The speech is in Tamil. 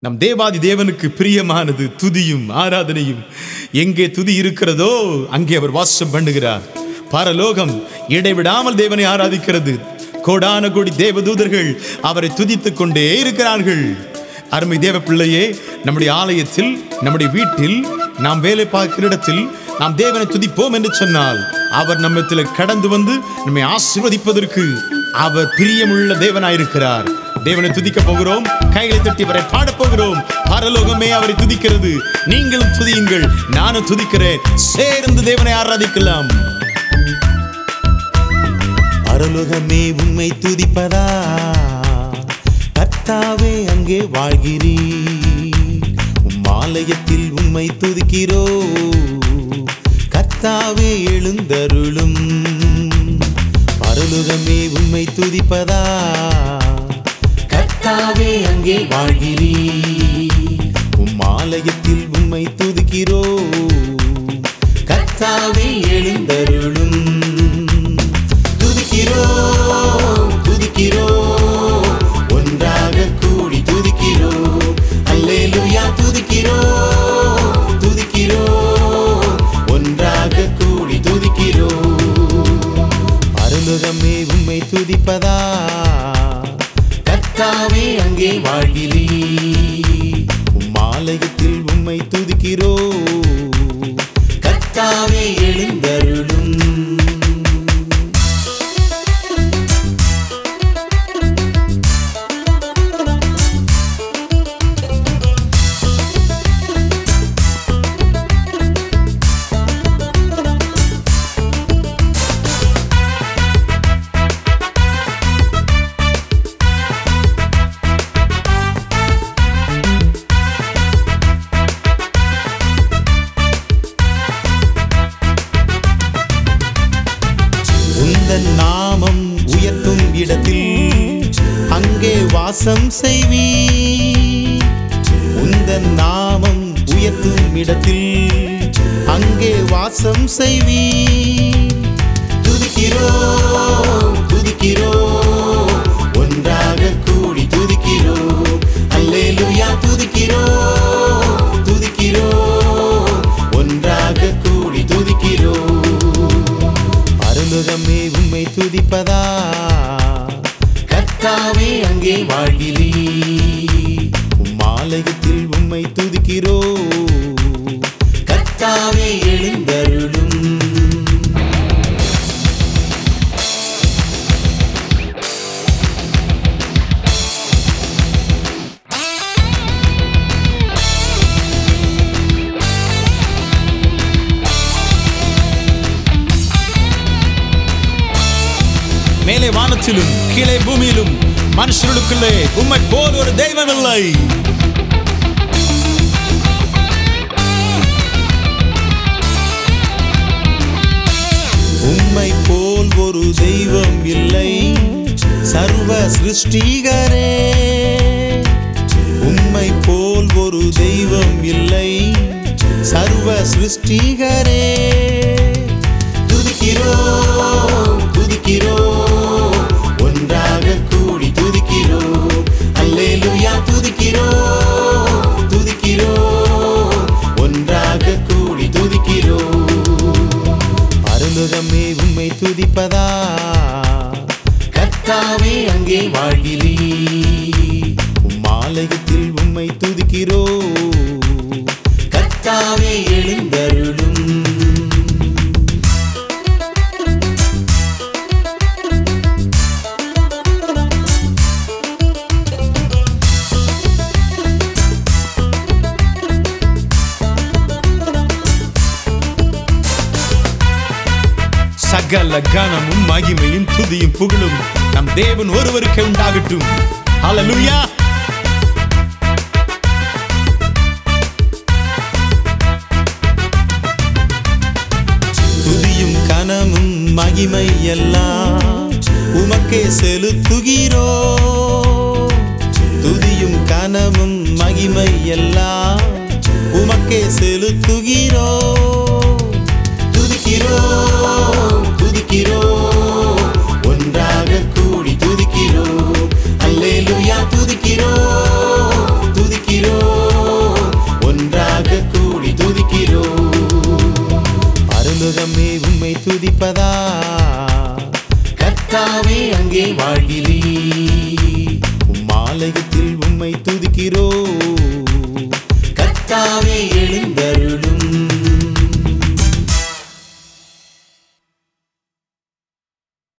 நம் தேவாதி தேவனுக்கு பிரியமானது துதியும் ஆராதனையும் எங்கே துதி இருக்கிறதோ அங்கே அவர் வாசம் பண்ணுகிறார் பரலோகம் இடைவிடாமல் தேவனை ஆராதிக்கிறது கோடான கோடி தேவதூதர்கள் அவரை துதித்துக் கொண்டே இருக்கிறார்கள் அருமை தேவ பிள்ளையே நம்முடைய ஆலயத்தில் நம்முடைய வீட்டில் நாம் வேலை பார்க்கிற இடத்தில் நாம் தேவனை துதிப்போம் என்று சொன்னால் அவர் நம்மத்தில் கடந்து வந்து நம்மை ஆசீர்வதிப்பதற்கு அவர் பிரியமுள்ள தேவனாயிருக்கிறார் தேவனை துதிக்க போகிறோம் கைகளை தட்டி அவரை பாடப் போகிறோம் பரலோகமே அவரை துதிக்கிறது நீங்களும் துதியுங்கள் நானும் துதிக்கிறேன் சேர்ந்து தேவனை ஆராதிக்கலாம் பரலோகமே உண்மை துதிப்பதா கர்த்தாவே அங்கே வாழ்கிறீ உம் ஆலயத்தில் உண்மை துதிக்கிறோ கர்த்தாவே எழுந்தருளும் பரலோகமே உண்மை துதிப்பதா கர்த்தாவே அங்கே வாழ்கிறீ உம் ஆலயத்தில் உண்மை துதிக்கிறோ கர்த்தாவே எழுந்தருளும் துதிக்கிறோம் துதிக்கிறோம் ஒன்றாக கூடி துதிக்கிறோம் அல்லேலூயா துதிக்கிறோம் துதிக்கிறோம் ஒன்றாக கூடி துதிக்கிறோம் பரலோகமே உம்மை துதிப்பதா கர்த்தாவே அங்கே வாழ்கிறீ உம் ஆலயத்தில் உம்மை துதிக்கிறோ கர்த்தாவே எழுந்தருளும் உந்தன் நாமம் உயர்த்தும் இடத்தில் அங்கே வாசம் செய்வீ உந்தன் நாமம் உயர்த்தும் இடத்தில் அங்கே வாசம் செய்வீ துதிக்கிறோம் துதிக்கிறோம் ஒன்றாக கூடி துதிக்கிறோம் அல்லேலூயா துதிக்கிறோம் துதிக்கிறோம் ஒன்றாக கூடி துதிக்கிறோம் பரலோகமே உம்மை துதிப்பதா கர்த்தாவே அங்கே வாழ்கிறீ உம் ஆலயத்தில் உம்மை துதிக்கிறோ கர்த்தாவே எழுந்தருளும் மேலே வானத்திலும் கீழே பூமியிலும் மனுஷர்களுக்குள்ளே உம்மை போல் ஒரு தெய்வம் இல்லை உம்மை போல் ஒரு தெய்வம் இல்லை சர்வ சிருஷ்டிகரே உம்மை போல் ஒரு தெய்வம் இல்லை சர்வ சிருஷ்டிகரே துதிக்கிறோம் துதிக்கிறோம் ஒன்றாக கூடி துதிக்கிறோம் அல்லேலூயா துதிக்கிறோம் துதிக்கிறோம் ஒன்றாக கூடி துதிக்கிறோம் பரலோகமே உம்மை துதிப்பதா கர்த்தாவே அங்கே வாழ்கிறீ உம் ஆலயத்தில் உம்மை துதிக்கிறோ கர்த்தாவே எழுந்தருளும் சகல கனமும் மகிமையும் துதியும் புகழும் நம் தேவன் ஒருவருக்கு உண்டாகட்டும் ஹalleluya துதியும் கனமும் மகிமை எல்லாம் உமக்கே செலுத்துகிறோ துதியும் கனமும் மகிமை எல்லாம் உமக்கே செலுத்துகிறோ துதிக்கிறோம் துதிக்கிறோம் ஒன்றாக கூடி துதிக்கிறோம் அல்லேலூயா துதிக்கிறோம் துதிக்கிறோம் ஒன்றாக கூடி துதிக்கிறோம் பரலோகமே உம்மை துதிப்பதா கர்த்தாவே அங்கே வாழ்கிறீ உம் ஆலயத்தில் உம்மை துதிக்கிறோ கர்த்தாவே எழுந்து